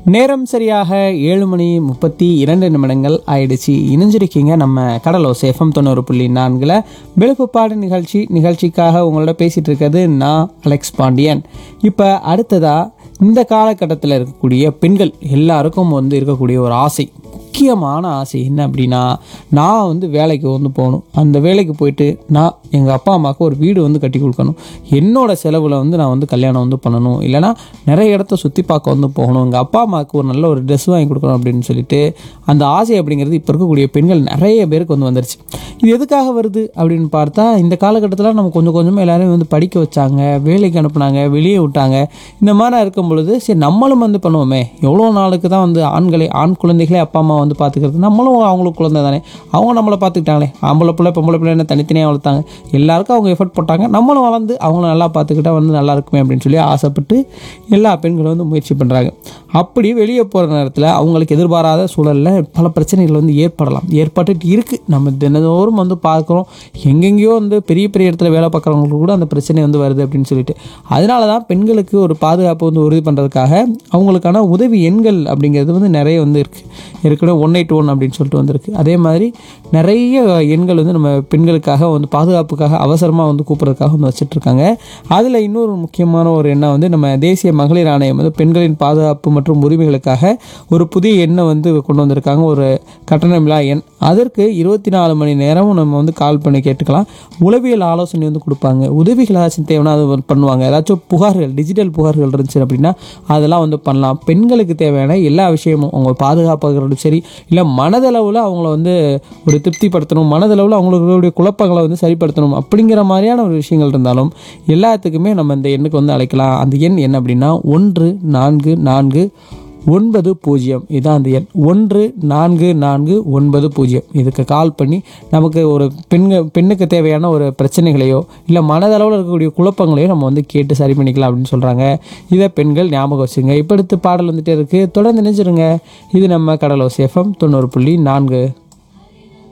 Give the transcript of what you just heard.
நேரம் சரியாக ஏழு மணி முப்பத்தி இரண்டு நிமிடங்கள் ஆயிடுச்சு இணைஞ்சிருக்கீங்க நம்ம கடலோ சேஃபம் தொண்ணூறு புள்ளி நான்கில் விழுப்புப்பாடு நிகழ்ச்சி நிகழ்ச்சிக்காக உங்களோட பேசிகிட்டு இருக்கிறது நான் அலெக்ஸ் பாண்டியன் இப்போ அடுத்ததா இந்த காலகட்டத்தில் இருக்கக்கூடிய பெண்கள் எல்லாருக்கும் வந்து இருக்கக்கூடிய ஒரு ஆசை முக்கியமான ஆசை என்ன அப்படின்னா நான் வந்து வேலைக்கு வந்து போகணும் அந்த வேலைக்கு போயிட்டு நான் எங்கள் அப்பா அம்மாவுக்கு ஒரு வீடு வந்து கட்டி கொடுக்கணும் என்னோட செலவில் வந்து நான் வந்து கல்யாணம் வந்து பண்ணணும் இல்லைனா நிறைய இடத்த சுற்றி பார்க்க வந்து போகணும் எங்கள் அப்பா அம்மாவுக்கு ஒரு நல்ல ஒரு ட்ரெஸ் வாங்கி கொடுக்கணும் அப்படின்னு சொல்லிட்டு அந்த ஆசை அப்படிங்கிறது இப்போ இருக்கக்கூடிய பெண்கள் நிறைய பேருக்கு வந்து வந்துருச்சு இது எதுக்காக வருது அப்படின்னு பார்த்தா இந்த காலகட்டத்தில் நம்ம கொஞ்சம் கொஞ்சமாக எல்லாரையும் வந்து படிக்க வச்சாங்க வேலைக்கு அனுப்புனாங்க வெளியே விட்டாங்க இந்த மாதிரி இருக்கும் பொழுது சரி நம்மளும் வந்து பண்ணுவோமே எவ்வளோ நாளுக்கு தான் வந்து ஆண்களை ஆண் குழந்தைகளே அப்பா அம்மா வந்து பார்த்துக்கிறது நம்மளும் அவங்களுக்கு குழந்தை தானே அவங்க நம்மளை பார்த்துக்கிட்டாங்களே ஆம்பளை பிள்ளை பொம்பளை பிள்ளை என்ன தனித்தனியாக வளர்த்தாங்க எல்லாருக்கும் அவங்க எஃபர்ட் போட்டாங்க நம்மளும் வளர்ந்து அவங்கள நல்லா பார்த்துக்கிட்டா வந்து நல்லா இருக்குமே அப்படின்னு சொல்லி ஆசைப்பட்டு எல்லா பெண்களும் வந்து முயற்சி பண்ணுறாங்க அப்படி வெளியே போகிற நேரத்தில் அவங்களுக்கு எதிர்பாராத சூழலில் பல பிரச்சனைகள் வந்து ஏற்படலாம் ஏற்பட்டுட்டு இருக்குது நம்ம தினந்தோறும் வந்து பார்க்குறோம் எங்கெங்கேயோ வந்து பெரிய பெரிய இடத்துல வேலை பார்க்குறவங்களுக்கு கூட அந்த பிரச்சனை வந்து வருது அப்படின்னு சொல்லிட்டு அதனால தான் பெண்களுக்கு ஒரு பாதுகாப்பு வந்து உறுதி பண்ணுறதுக்காக அவங்களுக்கான உதவி எண்கள் அப்படிங்கிறது வந்து நிறைய வந்து இருக்குது ஏற்கனவே ஒன் எயிட் ஒன் அப்படின்னு சொல்லிட்டு வந்திருக்கு அதே மாதிரி நிறைய எண்கள் வந்து நம்ம பெண்களுக்காக வந்து பாதுகாப்புக்காக அவசரமாக வந்து கூப்பிட்றதுக்காக வந்து வச்சுட்ருக்காங்க அதில் இன்னொரு முக்கியமான ஒரு எண்ணம் வந்து நம்ம தேசிய மகளிர் ஆணையம் வந்து பெண்களின் பாதுகாப்பு மற்றும் உரிமைகளுக்காக ஒரு புதிய எண்ணை வந்து கொண்டு வந்திருக்காங்க ஒரு கட்டணமில்லா எண் அதற்கு இருபத்தி நாலு மணி நேரமும் நம்ம வந்து கால் பண்ணி கேட்டுக்கலாம் உளவியல் ஆலோசனை வந்து கொடுப்பாங்க உதவிகள் ஏதாச்சும் தேவைன்னா அது வந்து பண்ணுவாங்க ஏதாச்சும் புகார்கள் டிஜிட்டல் புகார்கள் இருந்துச்சு அப்படின்னா அதெல்லாம் வந்து பண்ணலாம் பெண்களுக்கு தேவையான எல்லா விஷயமும் அவங்க பாதுகாப்பாக சரி இல்லை மனதளவில் அவங்கள வந்து ஒரு திருப்திப்படுத்தணும் மனதளவில் அவங்களுடைய குழப்பங்களை வந்து சரிப்படுத்தணும் அப்படிங்கிற மாதிரியான ஒரு விஷயங்கள் இருந்தாலும் எல்லாத்துக்குமே நம்ம இந்த எண்ணுக்கு வந்து அழைக்கலாம் அந்த எண் என்ன அப்படின்னா ஒன்று நான்கு நான்கு ஒன்பது பூஜ்ஜியம் இதான் அந்த எண் ஒன்று நான்கு நான்கு ஒன்பது பூஜ்ஜியம் இதுக்கு கால் பண்ணி நமக்கு ஒரு பெண்க பெண்ணுக்கு தேவையான ஒரு பிரச்சனைகளையோ இல்லை மனதளவில் இருக்கக்கூடிய குழப்பங்களையோ நம்ம வந்து கேட்டு சரி பண்ணிக்கலாம் அப்படின்னு சொல்கிறாங்க இதை பெண்கள் ஞாபகம் வச்சுங்க இப்போ அடுத்து பாடல் வந்துட்டே இருக்குது தொடர்ந்து நினைச்சிருங்க இது நம்ம கடலோ சேஃபம் தொண்ணூறு புள்ளி நான்கு